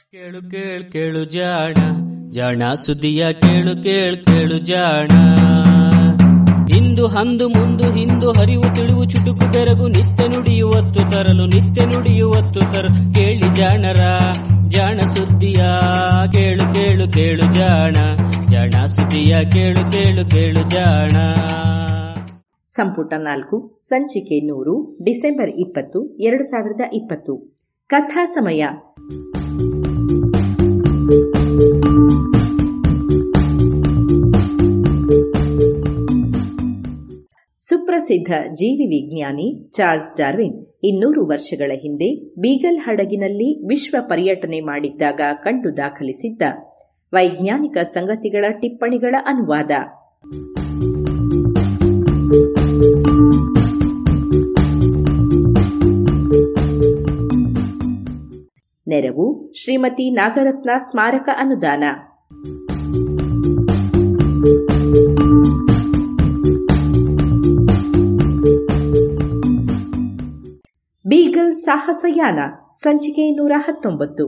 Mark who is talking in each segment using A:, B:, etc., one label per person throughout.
A: ಕೇಳು ಕೇಳು ಕೇಳು ಜಾಣ ಜಾಣ ಸುದ್ದಿಯ ಕೇಳು ಕೇಳು ಕೇಳು ಜಾಣ ಇಂದು ಹಂದು ಮುಂದು ಹಿಂದು ಹರಿವು ತಿಳಿವು ಚುಟುಕು ಬೆರಗು ನಿತ್ಯ ನುಡಿಯುವತ್ತು ತರಲು ನಿತ್ಯ ನುಡಿಯುವತ್ತು ತರಲು ಕೇಳಿ ಜಾಣರ ಜಾಣ ಸುದ್ದಿಯ ಕೇಳು ಕೇಳು ಕೇಳು ಜಾಣ ಜಾಣ ಸುದ್ದಿಯ ಕೇಳು ಕೇಳು ಕೇಳು ಜಾಣ
B: ಸಂಪುಟ ನಾಲ್ಕು ಸಂಚಿಕೆ ನೂರು ಡಿಸೆಂಬರ್ ಇಪ್ಪತ್ತು ಎರಡು ಸಾವಿರದ ಇಪ್ಪತ್ತು ಕಥಾ ಸಮಯ ಸುಪ್ರಸಿದ್ಧ ಜೀವಿ ವಿಜ್ಞಾನಿ ಚಾರ್ಲ್ಸ್ ಡಾರ್ವಿನ್ ಇನ್ನೂರು ವರ್ಷಗಳ ಹಿಂದೆ ಬೀಗಲ್ ಹಡಗಿನಲ್ಲಿ ವಿಶ್ವ ಪರ್ಯಟನೆ ಮಾಡಿದ್ದಾಗ ಕಂಡು ದಾಖಲಿಸಿದ್ದ ವೈಜ್ಞಾನಿಕ ಸಂಗತಿಗಳ ಟಿಪ್ಪಣಿಗಳ ಅನುವಾದ ನೆರವು ಶ್ರೀಮತಿ ನಾಗರತ್ನ ಸ್ಮಾರಕ ಅನುದಾನ ಬೀಗಲ್ ಸಾಹಸಯಾನ ಸಂಚಿಕೆ ನೂರ ಹತ್ತೊಂಬತ್ತು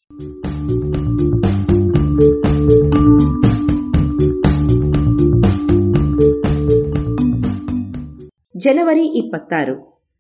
B: ಜನವರಿ ಇಪ್ಪತ್ತಾರು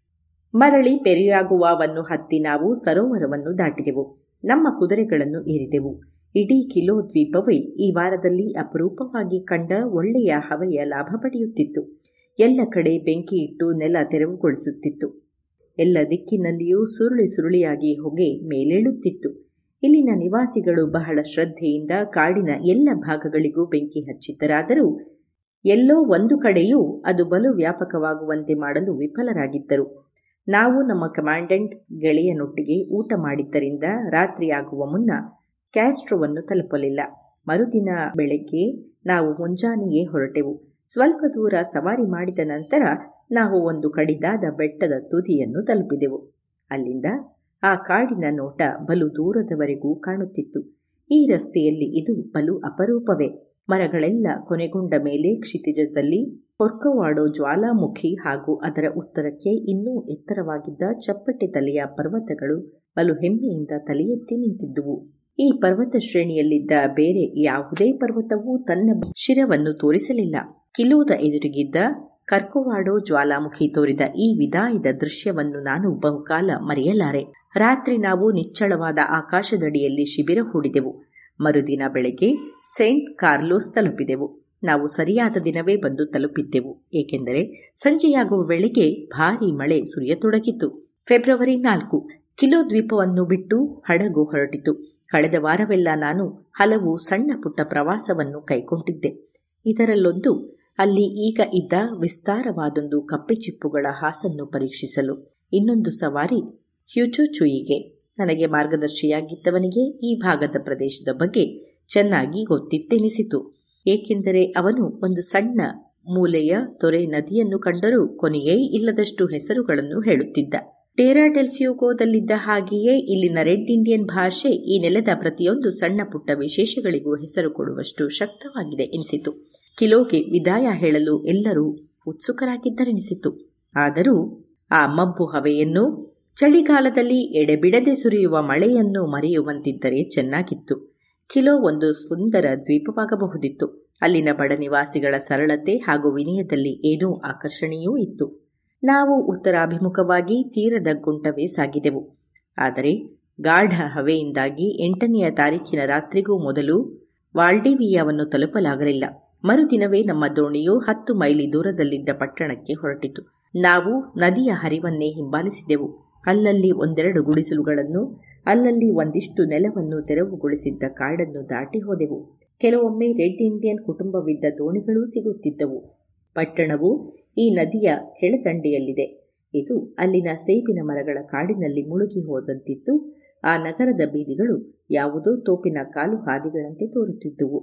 B: ಮರಳಿ ಪೆರಿಯಾಗುವವನ್ನು ಹತ್ತಿ ನಾವು ಸರೋವರವನ್ನು ದಾಟಿದೆವು ನಮ್ಮ ಕುದುರೆಗಳನ್ನು ಏರಿದೆವು ಇಡೀ ಕಿಲೋ ದ್ವೀಪವೇ ಈ ವಾರದಲ್ಲಿ ಅಪರೂಪವಾಗಿ ಕಂಡ ಒಳ್ಳೆಯ ಹವೆಯ ಲಾಭ ಪಡೆಯುತ್ತಿತ್ತು ಎಲ್ಲ ಕಡೆ ಬೆಂಕಿ ಇಟ್ಟು ನೆಲ ತೆರವುಗೊಳಿಸುತ್ತಿತ್ತು ಎಲ್ಲ ದಿಕ್ಕಿನಲ್ಲಿಯೂ ಸುರುಳಿ ಸುರುಳಿಯಾಗಿ ಹೊಗೆ ಮೇಲೇಳುತ್ತಿತ್ತು ಇಲ್ಲಿನ ನಿವಾಸಿಗಳು ಬಹಳ ಶ್ರದ್ಧೆಯಿಂದ ಕಾಡಿನ ಎಲ್ಲ ಭಾಗಗಳಿಗೂ ಬೆಂಕಿ ಹಚ್ಚಿದ್ದರಾದರೂ ಎಲ್ಲೋ ಒಂದು ಕಡೆಯೂ ಅದು ಬಲು ವ್ಯಾಪಕವಾಗುವಂತೆ ಮಾಡಲು ವಿಫಲರಾಗಿದ್ದರು ನಾವು ನಮ್ಮ ಕಮಾಂಡೆಂಟ್ ಗೆಳೆಯನೊಟ್ಟಿಗೆ ಊಟ ಮಾಡಿದ್ದರಿಂದ ರಾತ್ರಿಯಾಗುವ ಮುನ್ನ ಕ್ಯಾಸ್ಟ್ರೋವನ್ನು ತಲುಪಲಿಲ್ಲ ಮರುದಿನ ಬೆಳಗ್ಗೆ ನಾವು ಮುಂಜಾನೆಯೇ ಹೊರಟೆವು ಸ್ವಲ್ಪ ದೂರ ಸವಾರಿ ಮಾಡಿದ ನಂತರ ನಾವು ಒಂದು ಕಡಿದಾದ ಬೆಟ್ಟದ ತುದಿಯನ್ನು ತಲುಪಿದೆವು ಅಲ್ಲಿಂದ ಆ ಕಾಡಿನ ನೋಟ ಬಲು ದೂರದವರೆಗೂ ಕಾಣುತ್ತಿತ್ತು ಈ ರಸ್ತೆಯಲ್ಲಿ ಇದು ಬಲು ಅಪರೂಪವೇ ಮರಗಳೆಲ್ಲ ಕೊನೆಗೊಂಡ ಮೇಲೆ ಕ್ಷಿತಿಜದಲ್ಲಿ ಹೊರ್ಕವಾಡೋ ಜ್ವಾಲಾಮುಖಿ ಹಾಗೂ ಅದರ ಉತ್ತರಕ್ಕೆ ಇನ್ನೂ ಎತ್ತರವಾಗಿದ್ದ ಚಪ್ಪಟೆ ತಲೆಯ ಪರ್ವತಗಳು ಬಲು ಹೆಮ್ಮೆಯಿಂದ ತಲೆಯೆತ್ತಿ ನಿಂತಿದ್ದುವು ಈ ಪರ್ವತ ಶ್ರೇಣಿಯಲ್ಲಿದ್ದ ಬೇರೆ ಯಾವುದೇ ಪರ್ವತವೂ ತನ್ನ ಶಿರವನ್ನು ತೋರಿಸಲಿಲ್ಲ ಕಿಲೋದ ಎದುರಿಗಿದ್ದ ಕರ್ಕೋವಾಡೋ ಜ್ವಾಲಾಮುಖಿ ತೋರಿದ ಈ ವಿದಾಯದ ದೃಶ್ಯವನ್ನು ನಾನು ಬಹುಕಾಲ ಮರೆಯಲಾರೆ ರಾತ್ರಿ ನಾವು ನಿಚ್ಚಳವಾದ ಆಕಾಶದಡಿಯಲ್ಲಿ ಶಿಬಿರ ಹೂಡಿದೆವು ಮರುದಿನ ಬೆಳಗ್ಗೆ ಸೈಂಟ್ ಕಾರ್ಲೋಸ್ ತಲುಪಿದೆವು ನಾವು ಸರಿಯಾದ ದಿನವೇ ಬಂದು ತಲುಪಿದ್ದೆವು ಏಕೆಂದರೆ ಸಂಜೆಯಾಗುವ ವೇಳೆಗೆ ಭಾರೀ ಮಳೆ ಸುರಿಯತೊಡಗಿತ್ತು ಫೆಬ್ರವರಿ ನಾಲ್ಕು ಕಿಲೋ ದ್ವೀಪವನ್ನು ಬಿಟ್ಟು ಹಡಗು ಹೊರಟಿತು ಕಳೆದ ವಾರವೆಲ್ಲ ನಾನು ಹಲವು ಸಣ್ಣ ಪುಟ್ಟ ಪ್ರವಾಸವನ್ನು ಕೈಗೊಂಡಿದ್ದೆ ಇದರಲ್ಲೊಂದು ಅಲ್ಲಿ ಈಗ ಇದ್ದ ವಿಸ್ತಾರವಾದೊಂದು ಕಪ್ಪೆಚಿಪ್ಪುಗಳ ಹಾಸನ್ನು ಪರೀಕ್ಷಿಸಲು ಇನ್ನೊಂದು ಸವಾರಿ ಹ್ಯೂಚುಚುಯಿಗೆ ನನಗೆ ಮಾರ್ಗದರ್ಶಿಯಾಗಿದ್ದವನಿಗೆ ಈ ಭಾಗದ ಪ್ರದೇಶದ ಬಗ್ಗೆ ಚೆನ್ನಾಗಿ ಗೊತ್ತಿತ್ತೆನಿಸಿತು ಏಕೆಂದರೆ ಅವನು ಒಂದು ಸಣ್ಣ ಮೂಲೆಯ ತೊರೆ ನದಿಯನ್ನು ಕಂಡರೂ ಕೊನೆಯೇ ಇಲ್ಲದಷ್ಟು ಹೆಸರುಗಳನ್ನು ಹೇಳುತ್ತಿದ್ದ ಟೇರಾಡೆಲ್ಫ್ಯೂಗೋದಲ್ಲಿದ್ದ ಹಾಗೆಯೇ ಇಲ್ಲಿನ ರೆಡ್ ಇಂಡಿಯನ್ ಭಾಷೆ ಈ ನೆಲದ ಪ್ರತಿಯೊಂದು ಸಣ್ಣ ಪುಟ್ಟ ವಿಶೇಷಗಳಿಗೂ ಹೆಸರು ಕೊಡುವಷ್ಟು ಶಕ್ತವಾಗಿದೆ ಎನಿಸಿತು ಕಿಲೋಗೆ ವಿದಾಯ ಹೇಳಲು ಎಲ್ಲರೂ ಉತ್ಸುಕರಾಗಿದ್ದರೆನಿಸಿತು ಆದರೂ ಆ ಮಬ್ಬು ಹವೆಯನ್ನು ಚಳಿಗಾಲದಲ್ಲಿ ಎಡೆಬಿಡದೆ ಸುರಿಯುವ ಮಳೆಯನ್ನು ಮರೆಯುವಂತಿದ್ದರೆ ಚೆನ್ನಾಗಿತ್ತು ಕಿಲೋ ಒಂದು ಸುಂದರ ದ್ವೀಪವಾಗಬಹುದಿತ್ತು ಅಲ್ಲಿನ ಬಡ ನಿವಾಸಿಗಳ ಸರಳತೆ ಹಾಗೂ ವಿನಯದಲ್ಲಿ ಏನೋ ಆಕರ್ಷಣೆಯೂ ಇತ್ತು ನಾವು ಉತ್ತರಾಭಿಮುಖವಾಗಿ ತೀರದ ಗುಂಟವೇ ಸಾಗಿದೆವು ಆದರೆ ಗಾಢ ಹವೆಯಿಂದಾಗಿ ಎಂಟನೆಯ ತಾರೀಖಿನ ರಾತ್ರಿಗೂ ಮೊದಲು ವಾಲ್ಡಿವಿಯಾವನ್ನು ತಲುಪಲಾಗಲಿಲ್ಲ ಮರುದಿನವೇ ನಮ್ಮ ದೋಣಿಯು ಹತ್ತು ಮೈಲಿ ದೂರದಲ್ಲಿದ್ದ ಪಟ್ಟಣಕ್ಕೆ ಹೊರಟಿತು ನಾವು ನದಿಯ ಹರಿವನ್ನೇ ಹಿಂಬಾಲಿಸಿದೆವು ಅಲ್ಲಲ್ಲಿ ಒಂದೆರಡು ಗುಡಿಸಲುಗಳನ್ನು ಅಲ್ಲಲ್ಲಿ ಒಂದಿಷ್ಟು ನೆಲವನ್ನು ತೆರವುಗೊಳಿಸಿದ್ದ ಕಾಡನ್ನು ದಾಟಿ ಹೋದೆವು ಕೆಲವೊಮ್ಮೆ ರೆಡ್ ಇಂಡಿಯನ್ ಕುಟುಂಬವಿದ್ದ ದೋಣಿಗಳೂ ಸಿಗುತ್ತಿದ್ದವು ಪಟ್ಟಣವು ಈ ನದಿಯ ಕೆಳದಂಡೆಯಲ್ಲಿದೆ ಇದು ಅಲ್ಲಿನ ಸೇಬಿನ ಮರಗಳ ಕಾಡಿನಲ್ಲಿ ಮುಳುಗಿ ಹೋದಂತಿತ್ತು ಆ ನಗರದ ಬೀದಿಗಳು ಯಾವುದೋ ತೋಪಿನ ಕಾಲು ಹಾದಿಗಳಂತೆ ತೋರುತ್ತಿದ್ದುವು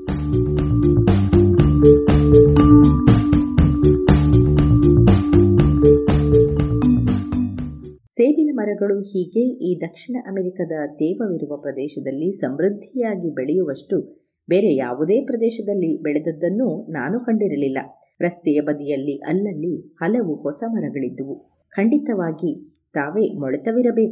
B: ಸೇಬಿನ ಮರಗಳು ಹೀಗೆ ಈ ದಕ್ಷಿಣ ಅಮೆರಿಕದ ತೇವವಿರುವ ಪ್ರದೇಶದಲ್ಲಿ ಸಮೃದ್ಧಿಯಾಗಿ ಬೆಳೆಯುವಷ್ಟು ಬೇರೆ ಯಾವುದೇ ಪ್ರದೇಶದಲ್ಲಿ ಬೆಳೆದದ್ದನ್ನು ನಾನು ಕಂಡಿರಲಿಲ್ಲ ರಸ್ತೆಯ ಬದಿಯಲ್ಲಿ ಅಲ್ಲಲ್ಲಿ ಹಲವು ಹೊಸ ಮರಗಳಿದ್ದುವು ಖಂಡಿತವಾಗಿ ತಾವೇ ಮೊಳೆತವಿರಬೇಕು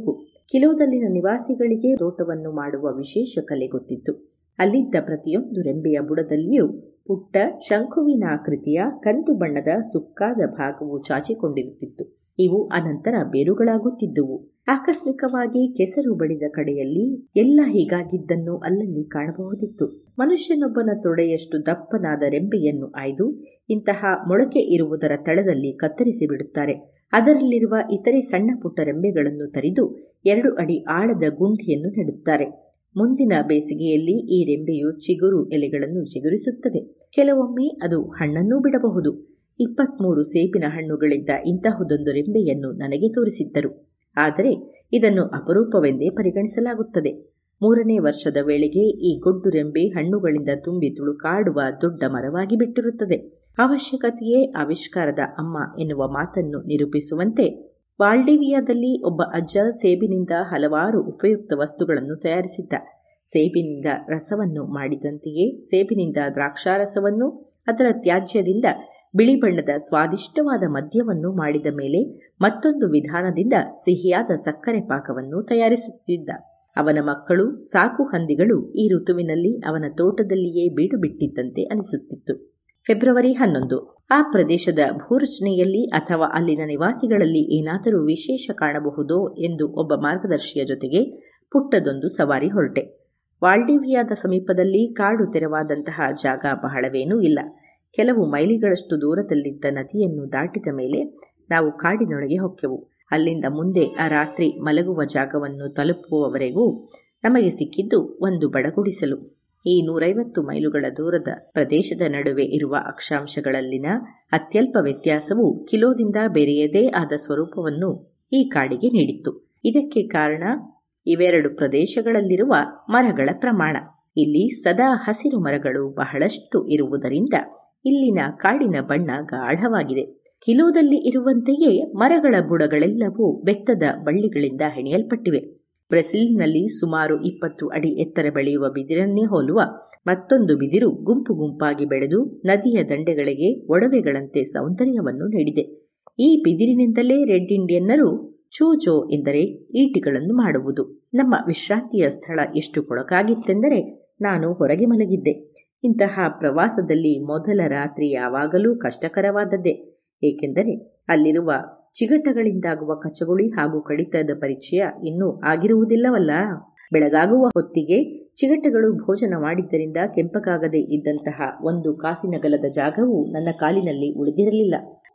B: ಕಿಲೋದಲ್ಲಿನ ನಿವಾಸಿಗಳಿಗೆ ತೋಟವನ್ನು ಮಾಡುವ ವಿಶೇಷ ಕಲೆ ಗೊತ್ತಿತ್ತು ಅಲ್ಲಿದ್ದ ಪ್ರತಿಯೊಂದು ರೆಂಬೆಯ ಬುಡದಲ್ಲಿಯೂ ಪುಟ್ಟ ಶಂಕುವಿನಾಕೃತಿಯ ಕಂದು ಬಣ್ಣದ ಸುಕ್ಕಾದ ಭಾಗವು ಚಾಚಿಕೊಂಡಿರುತ್ತಿತ್ತು ಇವು ಅನಂತರ ಬೇರುಗಳಾಗುತ್ತಿದ್ದುವು ಆಕಸ್ಮಿಕವಾಗಿ ಕೆಸರು ಬಡಿದ ಕಡೆಯಲ್ಲಿ ಎಲ್ಲ ಹೀಗಾಗಿದ್ದನ್ನು ಅಲ್ಲಲ್ಲಿ ಕಾಣಬಹುದಿತ್ತು ಮನುಷ್ಯನೊಬ್ಬನ ತೊಡೆಯಷ್ಟು ದಪ್ಪನಾದ ರೆಂಬೆಯನ್ನು ಆಯ್ದು ಇಂತಹ ಮೊಳಕೆ ಇರುವುದರ ತಳದಲ್ಲಿ ಕತ್ತರಿಸಿ ಬಿಡುತ್ತಾರೆ ಅದರಲ್ಲಿರುವ ಇತರೆ ಸಣ್ಣ ಪುಟ್ಟ ರೆಂಬೆಗಳನ್ನು ತರಿದು ಎರಡು ಅಡಿ ಆಳದ ಗುಂಡಿಯನ್ನು ನೆಡುತ್ತಾರೆ ಮುಂದಿನ ಬೇಸಿಗೆಯಲ್ಲಿ ಈ ರೆಂಬೆಯು ಚಿಗುರು ಎಲೆಗಳನ್ನು ಚಿಗುರಿಸುತ್ತದೆ ಕೆಲವೊಮ್ಮೆ ಅದು ಹಣ್ಣನ್ನೂ ಬಿಡಬಹುದು ಇಪ್ಪತ್ಮೂರು ಸೇಬಿನ ಹಣ್ಣುಗಳಿದ್ದ ಇಂತಹುದೊಂದು ರೆಂಬೆಯನ್ನು ನನಗೆ ತೋರಿಸಿದ್ದರು ಆದರೆ ಇದನ್ನು ಅಪರೂಪವೆಂದೇ ಪರಿಗಣಿಸಲಾಗುತ್ತದೆ ಮೂರನೇ ವರ್ಷದ ವೇಳೆಗೆ ಈ ಗೊಡ್ಡು ರೆಂಬೆ ಹಣ್ಣುಗಳಿಂದ ತುಂಬಿ ತುಳುಕಾಡುವ ದೊಡ್ಡ ಮರವಾಗಿ ಬಿಟ್ಟಿರುತ್ತದೆ ಅವಶ್ಯಕತೆಯೇ ಆವಿಷ್ಕಾರದ ಅಮ್ಮ ಎನ್ನುವ ಮಾತನ್ನು ನಿರೂಪಿಸುವಂತೆ ವಾಲ್ಡಿವಿಯಾದಲ್ಲಿ ಒಬ್ಬ ಅಜ್ಜ ಸೇಬಿನಿಂದ ಹಲವಾರು ಉಪಯುಕ್ತ ವಸ್ತುಗಳನ್ನು ತಯಾರಿಸಿದ್ದ ಸೇಬಿನಿಂದ ರಸವನ್ನು ಮಾಡಿದಂತೆಯೇ ಸೇಬಿನಿಂದ ದ್ರಾಕ್ಷಾರಸವನ್ನು ಅದರ ತ್ಯಾಜ್ಯದಿಂದ ಬಿಳಿ ಬಣ್ಣದ ಸ್ವಾದಿಷ್ಟವಾದ ಮದ್ಯವನ್ನು ಮಾಡಿದ ಮೇಲೆ ಮತ್ತೊಂದು ವಿಧಾನದಿಂದ ಸಿಹಿಯಾದ ಸಕ್ಕರೆ ಪಾಕವನ್ನು ತಯಾರಿಸುತ್ತಿದ್ದ ಅವನ ಮಕ್ಕಳು ಸಾಕು ಹಂದಿಗಳು ಈ ಋತುವಿನಲ್ಲಿ ಅವನ ತೋಟದಲ್ಲಿಯೇ ಬೀಡು ಬಿಟ್ಟಿದ್ದಂತೆ ಅನಿಸುತ್ತಿತ್ತು ಫೆಬ್ರವರಿ ಹನ್ನೊಂದು ಆ ಪ್ರದೇಶದ ಭೂರಚನೆಯಲ್ಲಿ ಅಥವಾ ಅಲ್ಲಿನ ನಿವಾಸಿಗಳಲ್ಲಿ ಏನಾದರೂ ವಿಶೇಷ ಕಾಣಬಹುದೋ ಎಂದು ಒಬ್ಬ ಮಾರ್ಗದರ್ಶಿಯ ಜೊತೆಗೆ ಪುಟ್ಟದೊಂದು ಸವಾರಿ ಹೊರಟೆ ವಾಲ್ಡಿವಿಯಾದ ಸಮೀಪದಲ್ಲಿ ಕಾಡು ತೆರವಾದಂತಹ ಜಾಗ ಬಹಳವೇನೂ ಇಲ್ಲ ಕೆಲವು ಮೈಲಿಗಳಷ್ಟು ದೂರದಲ್ಲಿದ್ದ ನದಿಯನ್ನು ದಾಟಿದ ಮೇಲೆ ನಾವು ಕಾಡಿನೊಳಗೆ ಹೊಕ್ಕೆವು ಅಲ್ಲಿಂದ ಮುಂದೆ ಆ ರಾತ್ರಿ ಮಲಗುವ ಜಾಗವನ್ನು ತಲುಪುವವರೆಗೂ ನಮಗೆ ಸಿಕ್ಕಿದ್ದು ಒಂದು ಬಡಗುಡಿಸಲು ಈ ನೂರೈವತ್ತು ಮೈಲುಗಳ ದೂರದ ಪ್ರದೇಶದ ನಡುವೆ ಇರುವ ಅಕ್ಷಾಂಶಗಳಲ್ಲಿನ ಅತ್ಯಲ್ಪ ವ್ಯತ್ಯಾಸವು ಕಿಲೋದಿಂದ ಬೇರೆಯದೇ ಆದ ಸ್ವರೂಪವನ್ನು ಈ ಕಾಡಿಗೆ ನೀಡಿತ್ತು ಇದಕ್ಕೆ ಕಾರಣ ಇವೆರಡು ಪ್ರದೇಶಗಳಲ್ಲಿರುವ ಮರಗಳ ಪ್ರಮಾಣ ಇಲ್ಲಿ ಸದಾ ಹಸಿರು ಮರಗಳು ಬಹಳಷ್ಟು ಇರುವುದರಿಂದ ಇಲ್ಲಿನ ಕಾಡಿನ ಬಣ್ಣ ಗಾಢವಾಗಿದೆ ಕಿಲೋದಲ್ಲಿ ಇರುವಂತೆಯೇ ಮರಗಳ ಬುಡಗಳೆಲ್ಲವೂ ಬೆತ್ತದ ಬಳ್ಳಿಗಳಿಂದ ಹೆಣೆಯಲ್ಪಟ್ಟಿವೆ ಬ್ರೆಸಿಲ್ನಲ್ಲಿ ಸುಮಾರು ಇಪ್ಪತ್ತು ಅಡಿ ಎತ್ತರ ಬೆಳೆಯುವ ಬಿದಿರನ್ನೇ ಹೋಲುವ ಮತ್ತೊಂದು ಬಿದಿರು ಗುಂಪು ಗುಂಪಾಗಿ ಬೆಳೆದು ನದಿಯ ದಂಡೆಗಳಿಗೆ ಒಡವೆಗಳಂತೆ ಸೌಂದರ್ಯವನ್ನು ನೀಡಿದೆ ಈ ಬಿದಿರಿನಿಂದಲೇ ರೆಡ್ ಇಂಡಿಯನ್ನರು ಚೂಚೋ ಎಂದರೆ ಈಟಿಗಳನ್ನು ಮಾಡುವುದು ನಮ್ಮ ವಿಶ್ರಾಂತಿಯ ಸ್ಥಳ ಎಷ್ಟು ಕೊಳಕಾಗಿತ್ತೆಂದರೆ ನಾನು ಹೊರಗೆ ಮಲಗಿದ್ದೆ ಇಂತಹ ಪ್ರವಾಸದಲ್ಲಿ ಮೊದಲ ರಾತ್ರಿ ಯಾವಾಗಲೂ ಕಷ್ಟಕರವಾದದ್ದೇ ಏಕೆಂದರೆ ಅಲ್ಲಿರುವ ಚಿಗಟಗಳಿಂದಾಗುವ ಕಚಗುಳಿ ಹಾಗೂ ಕಡಿತದ ಪರಿಚಯ ಇನ್ನೂ ಆಗಿರುವುದಿಲ್ಲವಲ್ಲ ಬೆಳಗಾಗುವ ಹೊತ್ತಿಗೆ ಚಿಗಟಗಳು ಭೋಜನ ಮಾಡಿದ್ದರಿಂದ ಕೆಂಪಗಾಗದೆ ಇದ್ದಂತಹ ಒಂದು ಕಾಸಿನಗಲದ ಜಾಗವು ನನ್ನ ಕಾಲಿನಲ್ಲಿ ಉಳಿದಿರಲಿಲ್ಲ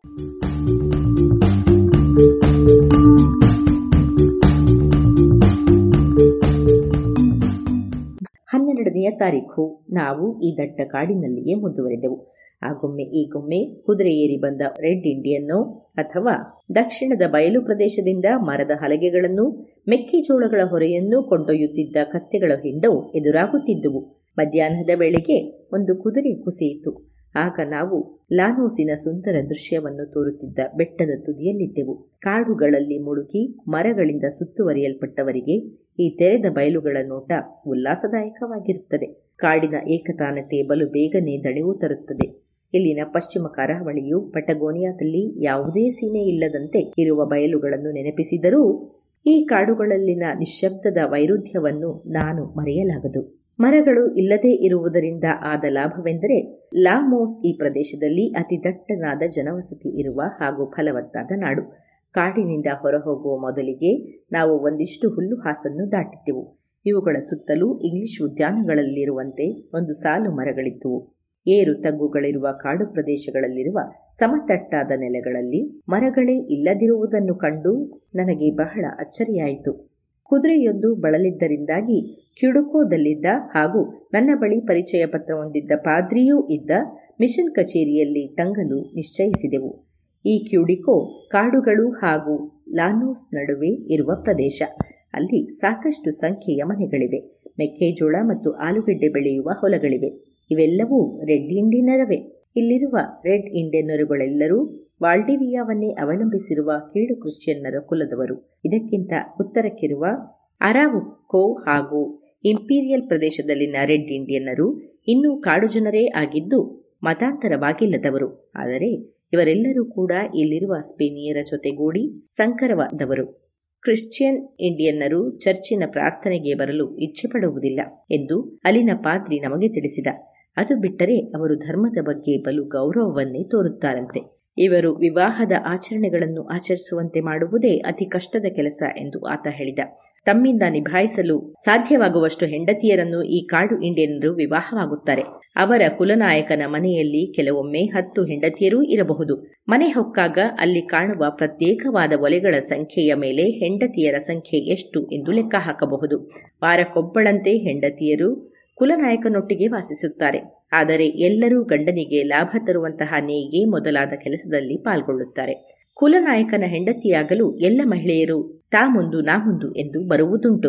B: ಹನ್ನೆರಡನೆಯ ತಾರೀಖು ನಾವು ಈ ದಟ್ಟ ಕಾಡಿನಲ್ಲಿಯೇ ಮುಂದುವರೆದೆವು ಆಗೊಮ್ಮೆ ಈಗೊಮ್ಮೆ ಕುದುರೆ ಏರಿ ಬಂದ ರೆಡ್ ಇಂಡಿಯನ್ನೋ ಅಥವಾ ದಕ್ಷಿಣದ ಬಯಲು ಪ್ರದೇಶದಿಂದ ಮರದ ಹಲಗೆಗಳನ್ನು ಮೆಕ್ಕೆಜೋಳಗಳ ಹೊರೆಯನ್ನು ಕೊಂಡೊಯ್ಯುತ್ತಿದ್ದ ಕತ್ತೆಗಳ ಹಿಂಡವು ಎದುರಾಗುತ್ತಿದ್ದುವು ಮಧ್ಯಾಹ್ನದ ವೇಳೆಗೆ ಒಂದು ಕುದುರೆ ಕುಸಿಯಿತು ಆಗ ನಾವು ಲಾನೋಸಿನ ಸುಂದರ ದೃಶ್ಯವನ್ನು ತೋರುತ್ತಿದ್ದ ಬೆಟ್ಟದ ತುದಿಯಲ್ಲಿದ್ದೆವು ಕಾಡುಗಳಲ್ಲಿ ಮುಳುಗಿ ಮರಗಳಿಂದ ಸುತ್ತುವರಿಯಲ್ಪಟ್ಟವರಿಗೆ ಈ ತೆರೆದ ಬಯಲುಗಳ ನೋಟ ಉಲ್ಲಾಸದಾಯಕವಾಗಿರುತ್ತದೆ ಕಾಡಿನ ಏಕತಾನತೆ ಬಲು ಬೇಗನೆ ದಣಿವು ತರುತ್ತದೆ ಇಲ್ಲಿನ ಪಶ್ಚಿಮ ಕರಾವಳಿಯು ಪಟಗೋನಿಯಾದಲ್ಲಿ ಯಾವುದೇ ಸೀಮೆ ಇಲ್ಲದಂತೆ ಇರುವ ಬಯಲುಗಳನ್ನು ನೆನಪಿಸಿದರೂ ಈ ಕಾಡುಗಳಲ್ಲಿನ ನಿಶ್ಶಬ್ದದ ವೈರುಧ್ಯವನ್ನು ನಾನು ಮರೆಯಲಾಗದು ಮರಗಳು ಇಲ್ಲದೇ ಇರುವುದರಿಂದ ಆದ ಲಾಭವೆಂದರೆ ಲಾಮೋಸ್ ಈ ಪ್ರದೇಶದಲ್ಲಿ ಅತಿ ದಟ್ಟನಾದ ಜನವಸತಿ ಇರುವ ಹಾಗೂ ಫಲವತ್ತಾದ ನಾಡು ಕಾಡಿನಿಂದ ಹೊರಹೋಗುವ ಮೊದಲಿಗೆ ನಾವು ಒಂದಿಷ್ಟು ಹುಲ್ಲು ಹಾಸನ್ನು ದಾಟಿದ್ದೆವು ಇವುಗಳ ಸುತ್ತಲೂ ಇಂಗ್ಲಿಷ್ ಉದ್ಯಾನಗಳಲ್ಲಿರುವಂತೆ ಒಂದು ಸಾಲು ಮರಗಳಿದ್ದುವು ಏರು ತಗ್ಗುಗಳಿರುವ ಕಾಡು ಪ್ರದೇಶಗಳಲ್ಲಿರುವ ಸಮತಟ್ಟಾದ ನೆಲೆಗಳಲ್ಲಿ ಮರಗಳೇ ಇಲ್ಲದಿರುವುದನ್ನು ಕಂಡು ನನಗೆ ಬಹಳ ಅಚ್ಚರಿಯಾಯಿತು ಕುದುರೆಯೊಂದು ಬಳಲಿದ್ದರಿಂದಾಗಿ ಕ್ಯುಡುಕೋದಲ್ಲಿದ್ದ ಹಾಗೂ ನನ್ನ ಬಳಿ ಪರಿಚಯ ಪತ್ರ ಹೊಂದಿದ್ದ ಪಾದ್ರಿಯೂ ಇದ್ದ ಮಿಷನ್ ಕಚೇರಿಯಲ್ಲಿ ತಂಗಲು ನಿಶ್ಚಯಿಸಿದೆವು ಈ ಕ್ಯೂಡಿಕೋ ಕಾಡುಗಳು ಹಾಗೂ ಲಾನೋಸ್ ನಡುವೆ ಇರುವ ಪ್ರದೇಶ ಅಲ್ಲಿ ಸಾಕಷ್ಟು ಸಂಖ್ಯೆಯ ಮನೆಗಳಿವೆ ಮೆಕ್ಕೆಜೋಳ ಮತ್ತು ಆಲೂಗೆಡ್ಡೆ ಬೆಳೆಯುವ ಹೊಲಗಳಿವೆ ಇವೆಲ್ಲವೂ ರೆಡ್ ಇಂಡಿಯನ್ನರವೇ ಇಲ್ಲಿರುವ ರೆಡ್ ಇಂಡಿಯನ್ನರುಗಳೆಲ್ಲರೂ ವಾಲ್ಡಿವಿಯಾವನ್ನೇ ಅವಲಂಬಿಸಿರುವ ಕೀಳು ಕ್ರಿಶ್ಚಿಯನ್ನರ ಕುಲದವರು ಇದಕ್ಕಿಂತ ಉತ್ತರಕ್ಕಿರುವ ಅರಾವುಕೋ ಹಾಗೂ ಇಂಪೀರಿಯಲ್ ಪ್ರದೇಶದಲ್ಲಿನ ರೆಡ್ ಇಂಡಿಯನ್ನರು ಇನ್ನೂ ಕಾಡು ಜನರೇ ಆಗಿದ್ದು ಮತಾಂತರವಾಗಿಲ್ಲದವರು ಆದರೆ ಇವರೆಲ್ಲರೂ ಕೂಡ ಇಲ್ಲಿರುವ ಸ್ಪೇನಿಯರ ಜೊತೆಗೂಡಿ ಸಂಕರವಾದವರು ಕ್ರಿಶ್ಚಿಯನ್ ಇಂಡಿಯನ್ನರು ಚರ್ಚಿನ ಪ್ರಾರ್ಥನೆಗೆ ಬರಲು ಇಚ್ಛೆ ಪಡುವುದಿಲ್ಲ ಎಂದು ಅಲ್ಲಿನ ಪಾದ್ರಿ ನಮಗೆ ತಿಳಿಸಿದ ಅದು ಬಿಟ್ಟರೆ ಅವರು ಧರ್ಮದ ಬಗ್ಗೆ ಬಲು ಗೌರವವನ್ನೇ ತೋರುತ್ತಾರಂತೆ ಇವರು ವಿವಾಹದ ಆಚರಣೆಗಳನ್ನು ಆಚರಿಸುವಂತೆ ಮಾಡುವುದೇ ಅತಿ ಕಷ್ಟದ ಕೆಲಸ ಎಂದು ಆತ ಹೇಳಿದ ತಮ್ಮಿಂದ ನಿಭಾಯಿಸಲು ಸಾಧ್ಯವಾಗುವಷ್ಟು ಹೆಂಡತಿಯರನ್ನು ಈ ಕಾಡು ಇಂಡಿಯನ್ನರು ವಿವಾಹವಾಗುತ್ತಾರೆ ಅವರ ಕುಲನಾಯಕನ ಮನೆಯಲ್ಲಿ ಕೆಲವೊಮ್ಮೆ ಹತ್ತು ಹೆಂಡತಿಯರೂ ಇರಬಹುದು ಮನೆ ಹೊಕ್ಕಾಗ ಅಲ್ಲಿ ಕಾಣುವ ಪ್ರತ್ಯೇಕವಾದ ಒಲೆಗಳ ಸಂಖ್ಯೆಯ ಮೇಲೆ ಹೆಂಡತಿಯರ ಸಂಖ್ಯೆ ಎಷ್ಟು ಎಂದು ಲೆಕ್ಕ ಹಾಕಬಹುದು ವಾರಕ್ಕೊಬ್ಬಳಂತೆ ಹೆಂಡತಿಯರು ಕುಲನಾಯಕನೊಟ್ಟಿಗೆ ವಾಸಿಸುತ್ತಾರೆ ಆದರೆ ಎಲ್ಲರೂ ಗಂಡನಿಗೆ ಲಾಭ ತರುವಂತಹ ನೇಯ್ಗೆ ಮೊದಲಾದ ಕೆಲಸದಲ್ಲಿ ಪಾಲ್ಗೊಳ್ಳುತ್ತಾರೆ ಕುಲನಾಯಕನ ಹೆಂಡತಿಯಾಗಲು ಎಲ್ಲ ಮಹಿಳೆಯರು ತಾ ಮುಂದು ನಾ ಮುಂದು ಎಂದು ಬರುವುದುಂಟು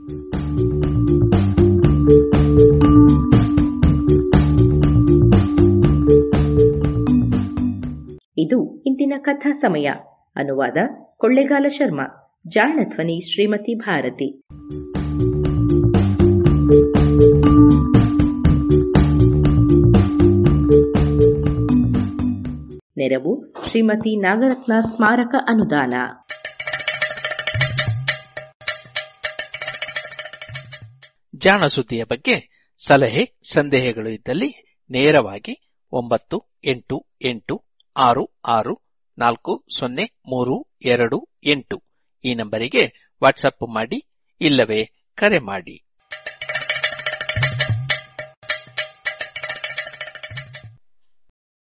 B: ಇದು ಇಂದಿನ ಕಥಾ ಸಮಯ ಅನುವಾದ ಕೊಳ್ಳೆಗಾಲ ಶರ್ಮಾ ಜಾಣಧ್ವನಿ ಶ್ರೀಮತಿ ಭಾರತಿ ನೆರವು ಶ್ರೀಮತಿ ನಾಗರತ್ನ ಸ್ಮಾರಕ ಅನುದಾನ
C: ಜಾಣ ಸುದ್ದಿಯ ಬಗ್ಗೆ ಸಲಹೆ ಸಂದೇಹಗಳು ಇದ್ದಲ್ಲಿ ನೇರವಾಗಿ ಒಂಬತ್ತು ಎಂಟು ಎಂಟು ಆರು ಆರು ನಾಲ್ಕು ಸೊನ್ನೆ ಮೂರು ಎರಡು ಎಂಟು ಈ ನಂಬರಿಗೆ ವಾಟ್ಸಪ್ ಮಾಡಿ ಇಲ್ಲವೇ ಕರೆ ಮಾಡಿ